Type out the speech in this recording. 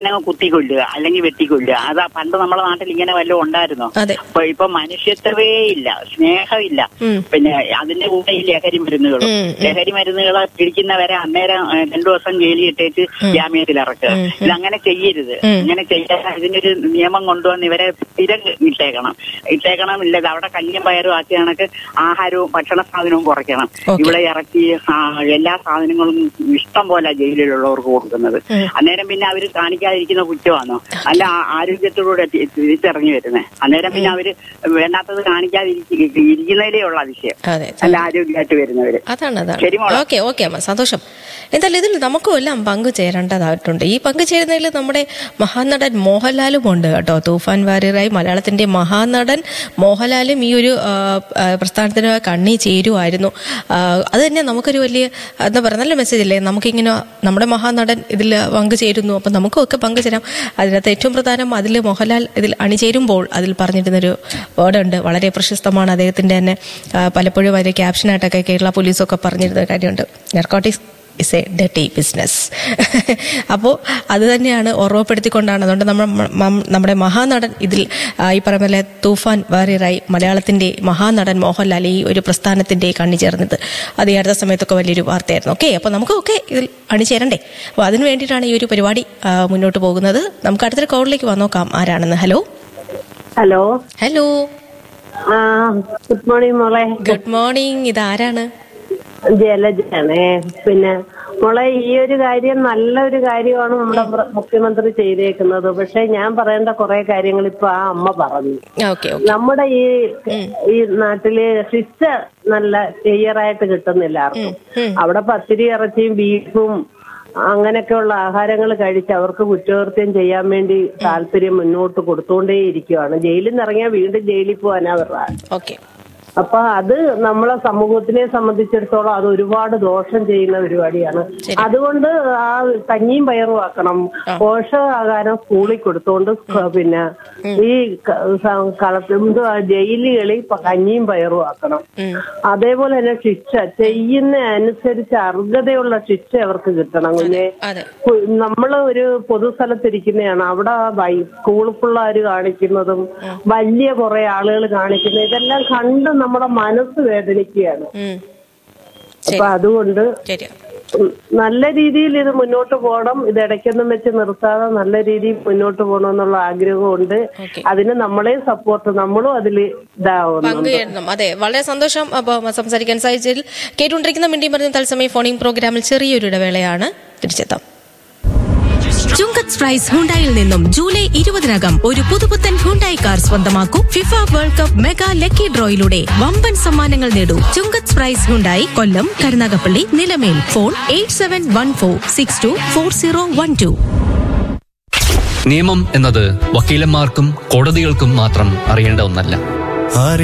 അങ്ങ് കുത്തിക്കൊല്ലുക അല്ലെങ്കിൽ വെട്ടിക്കൊല്ലുക അതാ പണ്ട് നമ്മളെ നാട്ടിൽ ഇങ്ങനെ വല്ലതും ഉണ്ടായിരുന്നോ അതെ ഇപ്പൊ ഇപ്പൊ മനുഷ്യത്വേ ഇല്ല സ്നേഹമില്ല ഉം. പിന്നെ അതിന്റെ കൂടെ ഈ ലഹരി മരുന്നുകളും ഉം, ഉം. ലഹരി മരുന്നുകളെ പിടിക്കുന്നവരെ അന്നേരം ഏ, രണ്ടു ദിവസം ജയിലിൽ ഇട്ടേച്ച് ജാമ്യത്തിൽ ഇറക്കുക ഉം, ഉം. ഇതങ്ങനെ ചെയ്യരുത് ഉം. ഇങ്ങനെ ചെയ്യാൻ ഇതിനൊരു നിയമം കൊണ്ടുവന്ന് ഇവരെ സ്ഥിരം ഇട്ടേക്കണം ഇട്ടേക്കണം ഇല്ല അവിടെ കഞ്ഞിയും പയറും ആക്കിയ കണക്ക് ആഹാരവും ഭക്ഷണ സാധനവും കുറയ്ക്കണം Okay. ഇവിടെ ഇറക്കി ആ, എല്ലാ സാധനങ്ങളും ഇഷ്ടം പോലെ ജയിലിലുള്ളവർക്ക് കൊടുക്കുന്നത് ഉം. അന്നേരം പിന്നെ അവർ കാണിക്കാതിരിക്കുന്ന കുറ്റമാണോ അല്ല ആ- ആരോഗ്യത്തോടെ തി- തിരിച്ചറിഞ്ഞു വരുന്നത് അന്നേരം പിന്നെ അവര് വേണ്ടാത്തത് കാണിക്കാതിരിക്കുന്നതിലേ ഉള്ള അതിശയം അതെ അല്ല ആരോഗ്യമായിട്ട് വരുന്നവര് അതാണ് അതാണ് ശരി മോളെ. ഓക്കെ ഓക്കെ അമ്മ സന്തോഷം എന്തായാലും ഇതിൽ നമുക്കും എല്ലാം പങ്കുചേരേണ്ടതായിട്ടുണ്ട് ഈ പങ്കുചേരുന്നതിൽ നമ്മുടെ മഹാനടൻ മോഹൻലാലും ഉണ്ട് കേട്ടോ തൂഫാൻ വാര്യറായി മലയാളത്തിന്റെ മഹാനടൻ മോഹൻലാലും ഈ ഒരു ആ, ആ, പ്രസ്ഥാനത്തിന് കണ്ണി ചേരുമായിരുന്നു ആ, അത് തന്നെ നമുക്കൊരു വലിയ എന്താ പറയുക നല്ല മെസ്സേജ് അല്ലേ നമുക്കിങ്ങനെ നമ്മുടെ മഹാനടൻ ഇതിൽ പങ്കുചേരുന്നു അപ്പം നമുക്കും ഒക്കെ പങ്കുചേരാം അതിനകത്ത് ഏറ്റവും പ്രധാനം അതിൽ മോഹൻലാൽ ഇതിൽ അണിചേരുമ്പോൾ അതിൽ പറഞ്ഞിരുന്നൊരു വേർഡുണ്ട് വളരെ പ്രശസ്തമാണ് അദ്ദേഹത്തിന്റെ തന്നെ ആ, പലപ്പോഴും അതിന്റെ ക്യാപ്ഷനായിട്ടൊക്കെ കേരള പോലീസൊക്കെ പറഞ്ഞിരുന്ന കാര്യമുണ്ട് നെർക്കോട്ടിക്സ് ഇസ് എ ഡട്ടി ബിസിനസ് അപ്പോൾ അത് തന്നെയാണ് ഓർമ്മപ്പെടുത്തിക്കൊണ്ടാണ് അതുകൊണ്ട് നമ്മൾ മ- നമ്മുടെ മഹാനടൻ ഇതിൽ ആ, ഈ പറയുന്ന പോലെ തൂഫാൻ വാര്യറായി മലയാളത്തിന്റെ മഹാനടൻ മോഹൻലാൽ ഈ ഒരു പ്രസ്ഥാനത്തിന്റെ കണ്ണി ചേർന്നത് അത് ഈ അടുത്ത സമയത്തൊക്കെ വലിയൊരു വാർത്തയായിരുന്നു ഓക്കെ അപ്പോൾ നമുക്കൊക്കെ ഇതിൽ അണിചേരണ്ടേ അപ്പോൾ അതിന് വേണ്ടിയിട്ടാണ് ഈ ഒരു പരിപാടി ആ, മുന്നോട്ട് പോകുന്നത് നമുക്ക് അടുത്തൊരു കോളിലേക്ക് വന്നോക്കാം ആരാണെന്ന് ഹലോ ഹലോ ഹലോ ആ ഗുഡ് മോർണിംഗ് മോളെ ഗുഡ് മോർണിംഗ് ഇതാരാണ് ജലജാണേ പിന്നെ മോളെ ഈ ഒരു കാര്യം നല്ലൊരു കാര്യമാണ് നമ്മുടെ പ്ര- മുഖ്യമന്ത്രി ചെയ്തേക്കുന്നത് പക്ഷെ ഞാൻ പറയേണ്ട കുറെ കാര്യങ്ങൾ ഇപ്പൊ ആ അമ്മ പറഞ്ഞു ഓക്കെ ഓക്കെ നമ്മുടെ ഈ ഈ നാട്ടില് ശിക്ഷ നല്ല ക്ലിയർ ആയിട്ട് കിട്ടുന്നില്ല ആർക്കും അവിടെ പത്തിരി ഇറച്ചിയും ബീഫും അങ്ങനെയൊക്കെയുള്ള ആഹാരങ്ങൾ കഴിച്ച് അവർക്ക് കുറ്റകൃത്യം ചെയ്യാൻ വേണ്ടി താല്പര്യം മുന്നോട്ട് കൊടുത്തുകൊണ്ടേയിരിക്കുകയാണ് ജയിലിൽ നിന്ന് ഇറങ്ങിയാൽ വീണ്ടും ജയിലിൽ പോകാനാ അവരുടെ ഓക്കെ അപ്പൊ അത് നമ്മളെ സമൂഹത്തിനെ സംബന്ധിച്ചിടത്തോളം അത് ഒരുപാട് ദോഷം ചെയ്യുന്ന പരിപാടിയാണ് അതുകൊണ്ട് ആ കഞ്ഞിയും പയറും ആക്കണം പോഷകാഹാരം സ്കൂളിൽ കൊടുത്തോണ്ട് ക- പിന്നെ ഈ ക- സ- കളത്ത് എന്തുവാ ജയിലുകളിൽ പ- കഞ്ഞിയും പയറും ആക്കണം അതേപോലെ തന്നെ ശിക്ഷ ചെയ്യുന്ന അനുസരിച്ച് അർഹതയുള്ള ശിക്ഷ അവർക്ക് കിട്ടണം കുഞ്ഞെ അതെ കു- നമ്മള് ഒരു പൊതുസ്ഥലത്തിരിക്കുന്നതാണ് അവിടെ വൈ സ്കൂൾ പിള്ളേര് കാണിക്കുന്നതും വലിയ കുറെ ആളുകൾ കാണിക്കുന്നത് ഇതെല്ലാം കണ്ട് നമ്മുടെ മനസ്സ് വേദനിക്കുകയാണ് ഉം. അപ്പൊ അതുകൊണ്ട് ശരിയാ ഉം, നല്ല രീതിയിൽ ഇത് മുന്നോട്ട് പോകണം ഇത് ഇടയ്ക്കൊന്നും വെച്ച് നിർത്താതെ നല്ല രീതിയിൽ മുന്നോട്ട് പോകണമെന്നുള്ള ആഗ്രഹമുണ്ട് ഓക്കെ അതിന് നമ്മളെ സപ്പോർട്ട് നമ്മളും അതിൽ ഇതാവുന്നു പങ്കുചേരണം അതെ വളരെ സന്തോഷം അപ്പോൾ സംസാരിക്കാൻ സാധിച്ചതിൽ കേട്ടുകൊണ്ടിരിക്കുന്ന മിണ്ടി പറഞ്ഞ തത്സമയ ഫോണിംഗ് പ്രോഗ്രാമിൽ ചെറിയൊരു ഇടവേളയാണ് തിരിച്ചെത്താം ചുങ്കത്ത് പ്രൈസ് ഹുണ്ടായിൽ നിന്നും ജൂലൈ ഇരുപതിനകം ഒരു പുതുപുത്തൻ ഹുണ്ടായി കാർ സ്വന്തമാക്കൂ FIFA world cup mega lucky ഡ്രോയിലൂടെ വമ്പൻ സമ്മാനങ്ങൾ നേടൂ Chungath prize Hyundai Kollam Karunagappally Nilamel phone eight seven one four six two four zero one two നിയമം എന്നത് വക്കീലന്മാർക്കും കോടതികൾക്കും മാത്രം അറിയേണ്ട ഒന്നല്ല